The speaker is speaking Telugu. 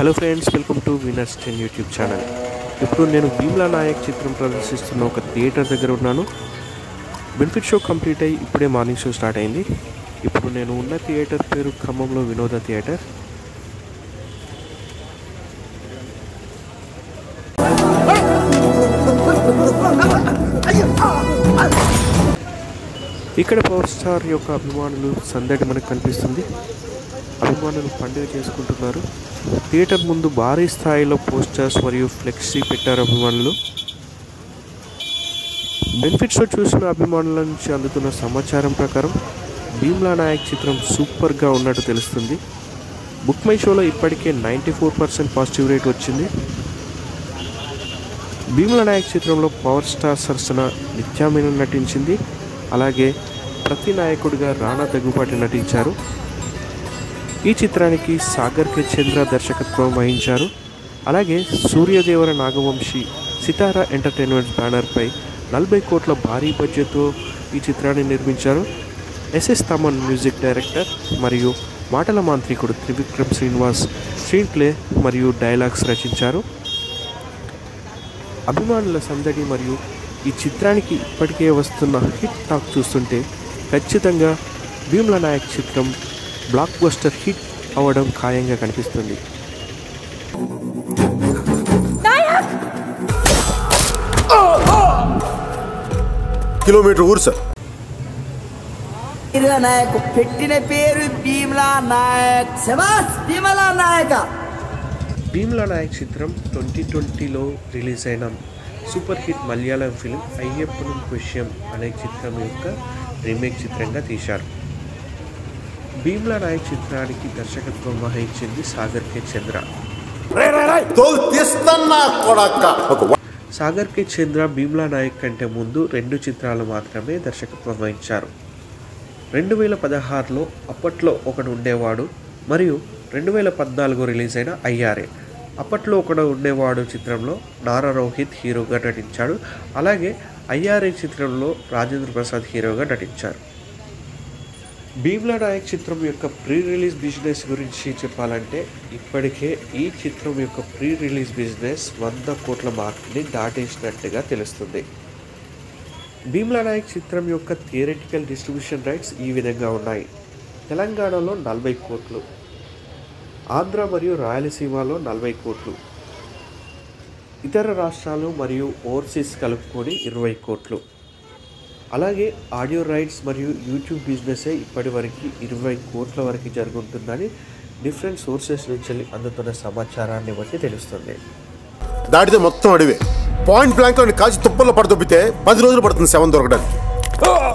hello friends welcome to winners ten YouTube channel ఇప్పుడు నేను భీమ్లా నాయక్ చిత్రం ప్రదర్శిస్తున్న ఒక థియేటర్ దగ్గర ఉన్నాను బెనిఫిట్ షో కంప్లీట్ అయ్యి ఇప్పుడే మార్నింగ్ షో స్టార్ట్ అయింది ఇప్పుడు నేను ఉన్న థియేటర్ పేరు ఖమ్మంలో వినోద థియేటర్ ఇక్కడ పవర్ స్టార్ యొక్క అభిమానులు సందడి మనకు కనిపిస్తుంది అభిమానులు పండుగ చేసుకుంటున్నారు థియేటర్ ముందు భారీ స్థాయిలో పోస్టర్స్ మరియు ఫ్లెక్సీ పెట్టారు అభిమానులు బెనిఫిట్ షో చూసిన అభిమానుల నుంచి అందుతున్న సమాచారం ప్రకారం భీమ్లా నాయక్ చిత్రం సూపర్గా ఉన్నట్టు తెలుస్తుంది బుక్ మై షోలో ఇప్పటికే ninety four percent positive rate వచ్చింది భీమ్లా నాయక్ చిత్రంలో పవర్ స్టార్ సరసన నిత్యామీన నటించింది అలాగే ప్రతి నాయకుడిగా రాణా దగ్గుపాటి నటించారు ఈ చిత్రానికి సాగర్ కె చంద్ర దర్శకత్వం వహించారు అలాగే సూర్యదేవర నాగవంశి సితారా ఎంటర్టైన్మెంట్స్ బ్యానర్పై నలభై కోట్ల భారీ బడ్జెట్తో ఈ చిత్రాన్ని నిర్మించారు ఎస్ఎస్ తమన్ మ్యూజిక్ డైరెక్టర్ మరియు మాటల మాంత్రికుడు త్రివిక్రమ్ శ్రీనివాస్ స్క్రీన్ ప్లే మరియు డైలాగ్స్ రచించారు అభిమానుల సందడి మరియు ఈ చిత్రానికి ఇప్పటికే వస్తున్న హిట్ టాక్ చూస్తుంటే ఖచ్చితంగా భీమ్ల నాయక్ చిత్రం బ్లాక్ బస్టర్ హిట్ అవ్వడం ఖాయంగా కనిపిస్తుంది కిలోమీటర్ ఊరు సార్ వీర నాయక్ పెట్టిన పేరు భీమ్లా నాయక్ శబాస్ భీమలా నాయక భీమ్లా నాయక్ చిత్రం ట్వంటీ ట్వంటీలో రిలీజ్ అయిన సూపర్ హిట్ మలయాళం ఫిలిం అయ్యప్పనం విషయం అనే చిత్రం యొక్క రీమేక్ చిత్రంగా తీశారు భీమ్లా నాయక్ చిత్రానికి దర్శకత్వం వహించింది సాగర్ కె చంద్ర తోలు తీస్తున్నా కొడక్క ఒక సాగర్ కె చంద్ర భీమ్లా నాయక్ కంటే ముందు రెండు చిత్రాలు మాత్రమే దర్శకత్వం వహించారు రెండు వేల పదహారులో అప్పట్లో ఒకడు ఉండేవాడు మరియు రెండు వేల పద్నాలుగు రిలీజ్ అయిన అయ్యారే అప్పట్లో ఒకడు ఉండేవాడు చిత్రంలో నారా రోహిత్ హీరోగా నటించాడు అలాగే అయ్యారే చిత్రంలో రాజేంద్ర ప్రసాద్ హీరోగా నటించారు భీమ్లా నాయక్ చిత్రం యొక్క ప్రీ రిలీజ్ బిజినెస్ గురించి చెప్పాలంటే ఇప్పటికే ఈ చిత్రం యొక్క ప్రీ రిలీజ్ బిజినెస్ వంద కోట్ల మార్క్ని దాటేసినట్టుగా తెలుస్తుంది భీమ్లా నాయక్ చిత్రం యొక్క థియరిటికల్ డిస్ట్రిబ్యూషన్ రైట్స్ ఈ విధంగా ఉన్నాయి తెలంగాణలో నలభై కోట్లు ఆంధ్ర మరియు రాయలసీమలో నలభై కోట్లు ఇతర రాష్ట్రాలు మరియు ఓవర్సీస్ కలుపుకొని ఇరవై కోట్లు అలాగే ఆడియో రైట్స్ మరియు యూట్యూబ్ బిజినెసే ఇప్పటి వరకు ఇరవై కోట్ల వరకు జరుగుతుందని డిఫరెంట్ సోర్సెస్ నుంచి అందుతున్న సమాచారాన్ని బట్టి తెలుస్తుంది దాటితే మొత్తం అడివే పాయింట్ బ్లాంక్ లో కాల్చి తుప్పల్లో పడదొబ్బితే పది రోజులు పడుతుంది శవం దొరకడానికి